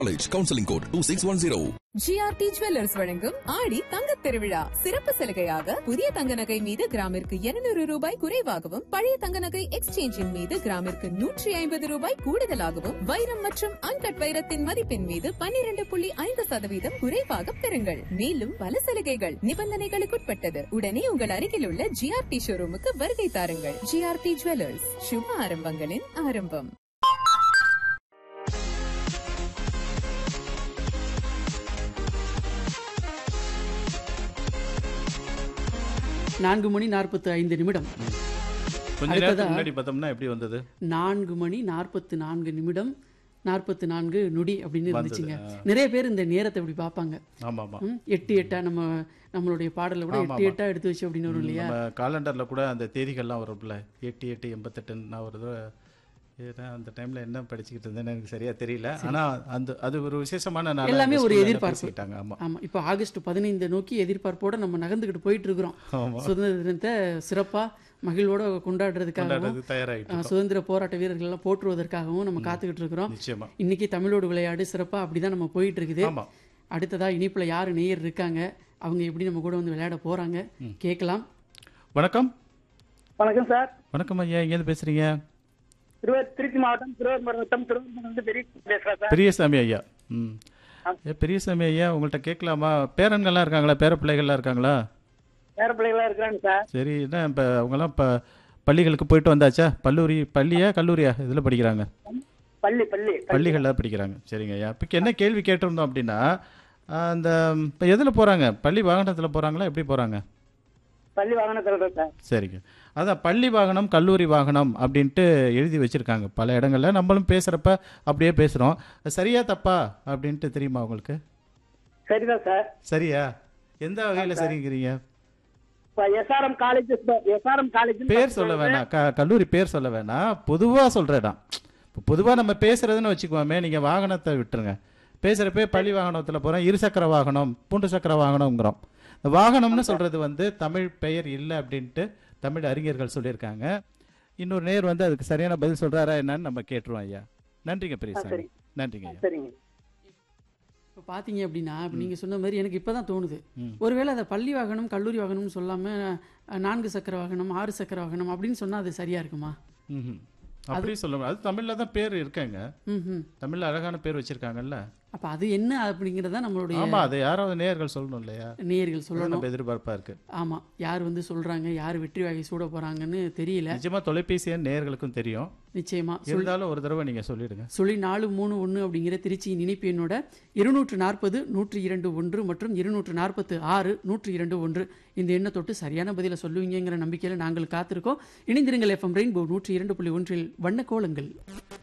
College counselling code two six one zero GRT jewellers வழங்கும் ஆடி தங்கத் திருவிழா சிறப்பு சலுகையாக புதிய தங்க நகை மீது கிராமிற்கு 200 ரூபாய் குறைவாகவும் பழைய தங்க நகை எக்ஸ்சேஞ்சின் மீது கிராமிற்கு நூற்றி ஐம்பது ரூபாய் கூடுதலாகவும் வைரம் மற்றும் அன்கட் வைரத்தின் மதிப்பின் மீது 12.5% புள்ளி ஐந்து சதவீதம் குறைவாக பெறுங்கள் மேலும் பல சலுகைகள் நிபந்தனைகளுக்குட்பட்டது உடனே உங்கள் அருகில் உள்ள ஜிஆர்டி ஷோரூமுக்கு வருகை தாருங்கள் ஜிஆர்டி ஜுவல்லர்ஸ் சுப ஆரம்பங்களின் ஆரம்பம் நான்கு மணி நாற்பத்து ஐந்து நிமிடம் கொஞ்ச அடுத்ததா- நேரத்துக்கு முன்னாடி பார்த்தோம்னா எப்படி வந்தது நான்கு மணி நாற்பத்து நான்கு நிமிடம் நாற்பத்து நான்கு நொடி அப்படின்னு வந்தது, இருந்துச்சுங்க நிறைய பேர் இந்த நேரத்தை இப்படி பார்ப்பாங்க ஆமா ஆமா ம், எட்டு எட்டா நம்ம நம்மளுடைய பாடல கூட ஆமா, எட்டு ஆமா. எட்டா எடுத்து வச்சு அப்படின்னு வரும் இல்லையா நம்ம காலண்டர்ல கூட அந்த தேதிகள்லாம் வரும்ல எட்டு எட்டு எண்பத்தெட்டுன்னு நான் ஒரு தடவை ஏன்னா அந்த டைம்ல என்ன படிச்சுக்கிட்டு இருந்தேன்னு எனக்கு சரியா தெரியல ஆனா அந்த அது ஒரு விசேஷமான நாளா எல்லாமே அந்த ஒரு ஸ்கூல்ல எதிர்பார்ப்பு. பேசிக்கிட்டாங்க ஆமா ஆமா இப்போ ஆகஸ்ட் பதினைந்து நோக்கி எதிர்பார்ப்போட நம்ம நகர்ந்துக்கிட்டு போயிட்டு இருக்கிறோம் ஆமா சுதந்திர தினத்தை சிறப்பா மகிழ்வோட கொண்டாடுறதுக்காகவும் கொண்டாடுறது தயாராகிட்டு அஹ், இருக்கோம். சுதந்திர போராட்ட வீரர்கள் எல்லாம் போற்றுவதற்காகவும் நம்ம காத்துக்கிட்டு இருக்கிறோம் நிச்சயமா இன்னைக்கு தமிழோடு விளையாடு சிறப்பா அப்படிதான் நம்ம போயிட்டு இருக்குது ஆமா அடுத்ததா இனிப்புல யாரு நேயர் இருக்காங்க அவங்க எப்படி நம்ம கூட வந்து விளையாட போறாங்க கேட்கலாம் வணக்கம் வணக்கம் சார் வணக்கம் ஐயா எங்கேருந்து பேசுறீங்க திருவ- திருச்சி மாவட்டம் திருவாரூர் மாவட்டம் திருவாரூர் வந்து பெரிய பேசுறேன் சார் பெரியசாமி ஐயா ம் ஏ பெரியசாமி ஐயா உங்கள்கிட்ட கேட்கலாமா பேரன்கள்லாம் இருக்காங்களா பேர பிள்ளைகள்லாம் இருக்காங்களா வேற பிள்ளைகளா இருக்கிறாங்க சார் சரி என்ன இப்போ அவங்கெல்லாம் இப்போ பள்ளிகளுக்கு போயிட்டு வந்தாச்சா பல்லூரி பள்ளியா கல்லூரியா இதில் படிக்கிறாங்க பள்ளி பள்ளி பள்ளிகளில் படிக்கிறாங்க சரிங்க ஐயா இப்போ என்ன கேள்வி கேட்டிருந்தோம் அப்படின்னா அந்த இப்போ எதில் போகிறாங்க பள்ளி வாகனத்தில் போகிறாங்களா எப்படி போகிறாங்க பள்ளி வாகனத்தில் இருக்கேன் சார் சரிங்க அதான் பள்ளி வாகனம் கல்லூரி வாகனம் அப்படின்ட்டு எழுதி வச்சுருக்காங்க பல இடங்களில் நம்மளும் பேசுகிறப்ப அப்படியே பேசுகிறோம் சரியா தப்பா அப்படின்ட்டு தெரியுமா உங்களுக்கு சரிதான் சார் சரியா எந்த வகையில் சரிங்கிறீங்க இப்போ எஸ்ஆர்எம் காலேஜ் எஸ்ஆர்எம் காலேஜ் பேர் சொல்ல வேணாம் க கல்லூரி பேர் சொல்ல வேணாம் பொதுவாக சொல்கிறேன் இப்போ பொதுவாக நம்ம பேசுகிறதுன்னு வச்சுக்குவோமே நீங்கள் வாகனத்தை விட்டுருங்க பேசுகிறப்பே பள்ளி வாகனத்தில் போகிறோம் இருசக்கர வாகனம் மூன்று சக்கர வாகனம்ங்கிறோம் இந்த வாகனம்னு சொல்கிறது வந்து தமிழ் பெயர் இல்லை அப்படின்ட்டு தமிழ் அறிஞர்கள் சொல்லியிருக்காங்க இன்னொரு நேர் வந்து அதுக்கு சரியான பதில் சொல்கிறாரா என்னன்னு நம்ம கேட்டுருவோம் ஐயா நன்றிங்க பெரியசாமி சரி. நன்றிங்க ஐயா சரிங்க இப்போ பார்த்தீங்க அப்படின்னா இப்போ நீங்கள் சொன்ன மாதிரி எனக்கு இப்போ தான் தோணுது ம். ஒருவேளை அதை பள்ளி வாகனம் கல்லூரி வாகனம்னு சொல்லாமல் நான்கு சக்கர வாகனம் ஆறு சக்கர வாகனம் அப்படின்னு சொன்னால் அது சரியா இருக்குமா ம் அப்படி சொல்ல அது தமிழில் தான் பேர் இருக்காங்க ம் ம் தமிழில் அழகான பேர் வச்சுருக்காங்கல்ல அப்போ அது என்ன அப்படிங்கிறத நம்மளுடைய ஆமாம் அதை யாராவது நேயர்கள் சொல்லணும் இல்லையா நேயர்கள் சொல்லணும் நம்ம எதிர்பார்ப்பாக இருக்குது ஆமாம் யார் வந்து சொல்கிறாங்க யார் வெற்றி வாகை சூட போகிறாங்கன்னு தெரியல நிஜமா தொலைபேசி எண் நேயர்களுக்கும் தெரியும் நிச்சயமா சொல் இருந்தாலும் ஒரு தடவை நீங்க சொல்லிடுங்க சொல்லி நாலு மூணு ஒன்று அப்படிங்கிற திருச்சியின் இணைப்பு எண்ணோட இருநூற்று நாற்பது நூற்றி இரண்டு ஒன்று மற்றும் இருநூற்று நாற்பத்து ஆறு நூற்றி இரண்டு ஒன்று இந்த எண்ணை தொட்டு சரியான பதிலை சொல்லுவீங்கங்கிற நம்பிக்கையில் நாங்கள் காத்திருக்கோம் இணைந்திருங்கள் எஃப்எம் ரெயின்போ நூற்றி இரண்டு புள்ளி ஒன்றில் வண்ண கோலங்கள்